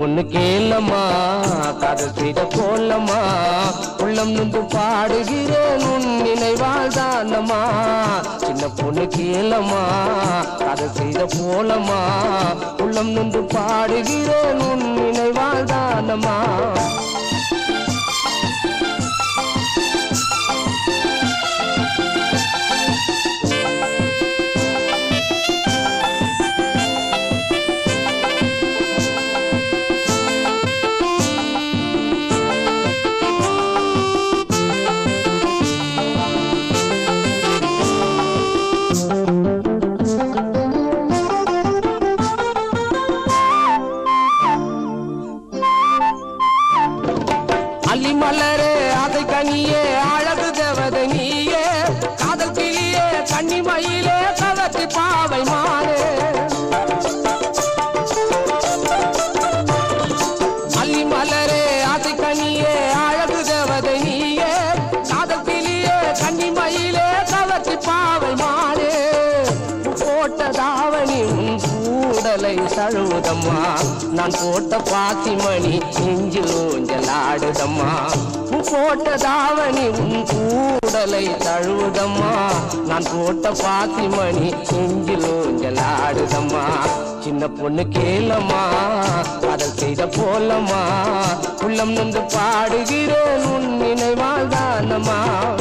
பொண்ணு கேளம்மா காதல் செய்த போலம்மா உள்ளம் நொந்து பாடுகிறேன் உன் நினைவால் தானம்மா சின்ன பொண்ணு கேளம்மா காதல் செய்த போலம்மா உள்ளம் நொந்து பாடுகிறேன் உன் நினைவால் தானம்மா அள்ளி மலரே அதை கனியே அழகு தேவதை நீயே காதல் கிளியே கன்னி மயிலே கவர்ச்சி பாவை மாறே அள்ளி மலரே அதை கனியே அழகு தேவதை நீயே காதல் கிளியே கன்னி மயிலே கவர்ச்சி பாவை மாறே போட்ட தாவணி உன் கூடலை தழுவுதம்மா நான் போட்ட பாசிமணி நெஞ்சில் ஊஞ்சல் ஆடுதம்மா பூ போட்ட தாவணி உன் கூடலை தழுவுதம்மா நான் போட்ட பாசிமணி நெஞ்சில் ஊஞ்சல் ஆடுதம்மா சின்ன பொண்ணு கேளம்மா காதல் செய்த போலம்மா உள்ளம் நொந்து பாடுகிறேன் உன் நினைவால் தானம்மா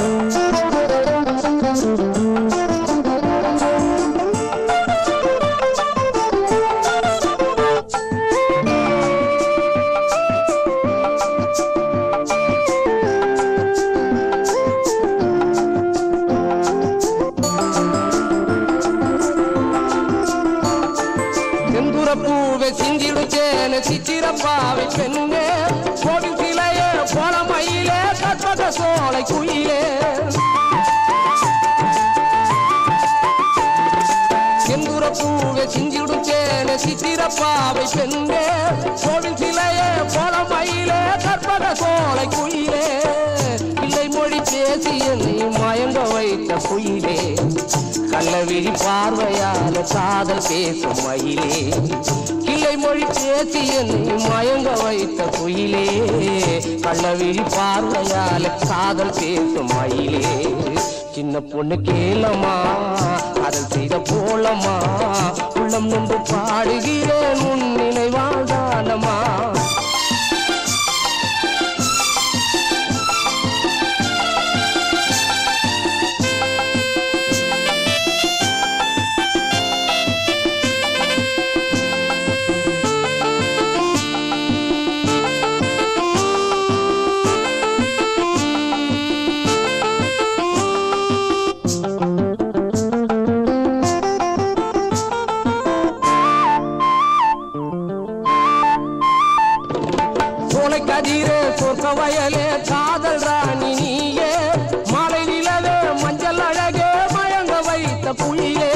செந்துர பூவை சிந்திடுச்சேன சித்திரப்பாவை பெண்ணே கோவில் சிலையே போல மயிலே கற்பக சோலை குயிலே செந்துர பூவை சிந்திடுச்சேன சித்திரப்பாவை பெண்ணே கோவில் சிலையே போல மயிலே கற்பக சோலை குயிலே பிள்ளை மொழி பேசி என்னை மயங்க வைத்த குயிலே கள்ளவிழி பார்வையால காதல் பேசும் மயிலே கிளை மொழி பேசி என்னை மயங்க வைத்த குயிலே கள்ளவிழி பார்வையால காதல் பேசும் மயிலே சின்ன பொண்ணு கேளம்மா காதல் செய்த போலம்மா உள்ளம் நொந்து பாடுகிறேன் உன் நினைவால் தானம்மா சோலை கதிரே சொர்க்க வயலே காதல் ராணி நீயே மாலை நிலவே மஞ்சள் அழகே மயங்க வைத்த புலியே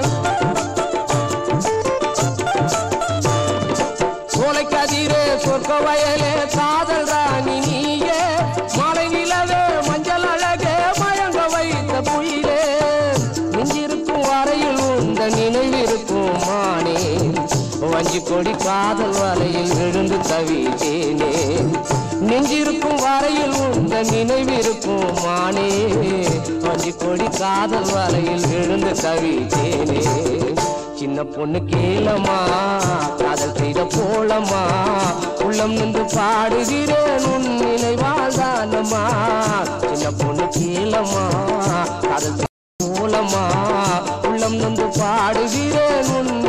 சோலை கதிரே சொர்க்க வயலே காதல் ராணி நீயே மாலை நிலவே மஞ்சள் அழகே மயங்க வைத்த புயிலே நெஞ்சிருக்கும் வரையில் உந்த நினைவிருக்கும் மானே வஞ்சி கொடி காதல் வலையில் விழுந்து தவித்தேனே நெஞ்சிருக்கும் வரையில் உந்த நினைவிருக்கும் மானே வஞ்சி கொடி காதல் வலையில் விழுந்து தவித்தேனே சின்ன பொண்ணு கேளம்மா காதல் செய்த போலம்மா உள்ளம் நின்று பாடுகிறேன் உன் நினைவால் தானம்மா சின்ன பொண்ணு கேளம்மா காதல் செய்த போலம்மா உள்ளம் நொந்து பாடுகிறேன் உன்